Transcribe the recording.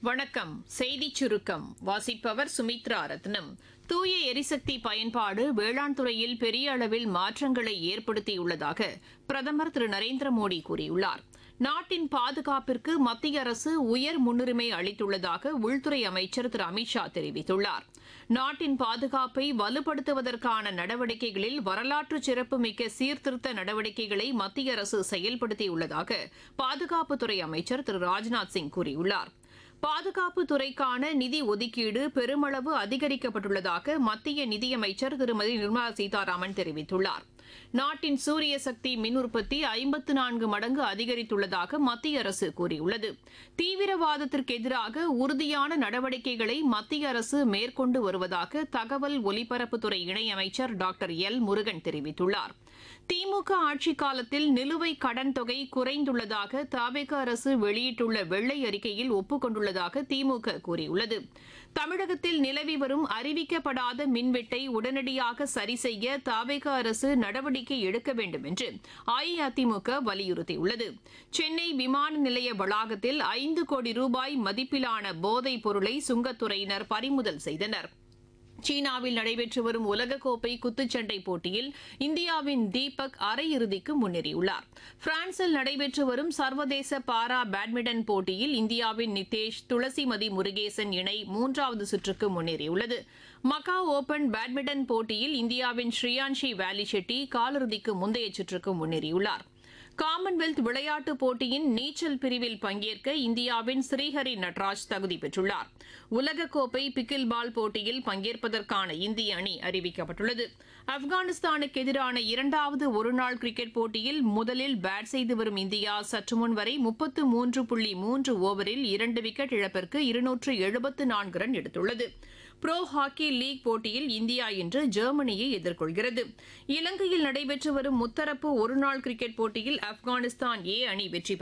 வணக்கம் செய்திச் சுருக்கம் வாசிப்பவர் சுமித்ரா ரத்னம் தூய எரிசக்தி பயன்பாடு வேளாண் துறையில் பெரிய அளவில் மாற்றங்களை ஏற்படுத்தியுள்ளதாக பிரதமர் திரு நரேந்திர மோடி கூறியுள்ளார் நாட்டின் பாதுகாப்பிற்கு மத்திய அரசு உயர் முன்னுரிமை அளித்துள்ளதாக உள்துறை அமைச்சர் திரு அமித்ஷா தெரிவித்துள்ளார் நாட்டின் பாதுகாப்பை வலுப்படுத்துவதற்கான நடவடிக்கைகளில் வரலாற்று சிறப்புமிக்க சீர்திருத்த நடவடிக்கைகளை மத்திய அரசு செயல்படுத்தியுள்ளதாக பாதுகாப்புத்துறை அமைச்சர் திரு ராஜ்நாத் சிங் கூறியுள்ளார் பாதுகாப்பு துறைக்கான நிதி ஒதுக்கீடு பெருமளவு அதிகரிக்கப்பட்டுள்ளதாக மத்திய நிதியமைச்சர் திருமதி நிர்மலா சீதாராமன் தெரிவித்துள்ளார் நாட்டின் சூரிய சக்தி மின் உற்பத்தி ஐம்பத்து நான்கு மடங்கு அதிகரித்துள்ளதாக மத்திய அரசு கூறியுள்ளது தீவிரவாதத்திற்கு எதிராக உறுதியான நடவடிக்கைகளை மத்திய அரசு மேற்கொண்டு வருவதாக தகவல் ஒலிபரப்புத்துறை இணையமைச்சர் டாக்டர் எல் முருகன் தெரிவித்துள்ளார் திமுக ஆட்சிக் காலத்தில் நிலுவைக் கடன் தொகை குறைந்துள்ளதாக தவிக அரசு வெளியிட்டுள்ள வெள்ளை அறிக்கையில் ஒப்புக் கொண்டுள்ளதாக திமுக கூறியுள்ளது தமிழகத்தில் நிலவி வரும் அறிவிக்கப்படாத மின்வெட்டை உடனடியாக சரி செய்ய தவிக அரசு நடவடிக்கை எடுக்க வேண்டும் என்று அஇஅதிமுக வலியுறுத்தியுள்ளது சென்னை விமான நிலைய வளாகத்தில் ஐந்து கோடி ரூபாய் மதிப்பிலான போதைப் பொருளை சுங்கத்துறையினர் பறிமுதல் செய்தனர் சீனாவில் நடைபெற்று வரும் உலகக்கோப்பை குத்துச்சண்டை போட்டியில் இந்தியாவின் தீபக் அரையிறுதிக்கு முன்னேறியுள்ளார் பிரான்சில் நடைபெற்று வரும் சர்வதேச பாரா பேட்மிண்டன் போட்டியில் இந்தியாவின் நிதேஷ் துளசிமதி முருகேசன் இணை மூன்றாவது சுற்றுக்கு முன்னேறியுள்ளது மக்காவ் ஓபன் பேட்மிண்டன் போட்டியில் இந்தியாவின் ஸ்ரீயான்ஷி வேலி ஷெட்டி காலிறுதிக்கு முந்தைய சுற்றுக்கு முன்னேறியுள்ளார் காமன்வெல்த் விளையாட்டுப் போட்டியின் நீச்சல் பிரிவில் பங்கேற்க இந்தியாவின் ஸ்ரீஹரி நட்ராஜ் தகுதி பெற்றுள்ளார் உலகக்கோப்பை பிக்கில் பால் போட்டியில் பங்கேற்பதற்கான இந்திய அணி அறிவிக்கப்பட்டுள்ளது ஆப்கானிஸ்தானுக்கு எதிரான இரண்டாவது ஒருநாள் கிரிக்கெட் போட்டியில் முதலில் பேட் செய்து வரும் இந்தியா சற்று முன் வரை முப்பத்து மூன்று புள்ளி மூன்று ஓவரில் இரண்டு விக்கெட் இழப்பிற்கு இருநூற்று எழுபத்து நான்கு ரன் எடுத்துள்ளது புரோ ஹாக்கி லீக் போட்டியில் இந்தியா இன்று ஜெர்மனியை எதிர்கொள்கிறது இலங்கையில் நடைபெற்று வரும் முத்தரப்பு ஒருநாள் கிரிக்கெட் போட்டியில் ஆப்கானிஸ்தான் ஏ அணி வெற்றி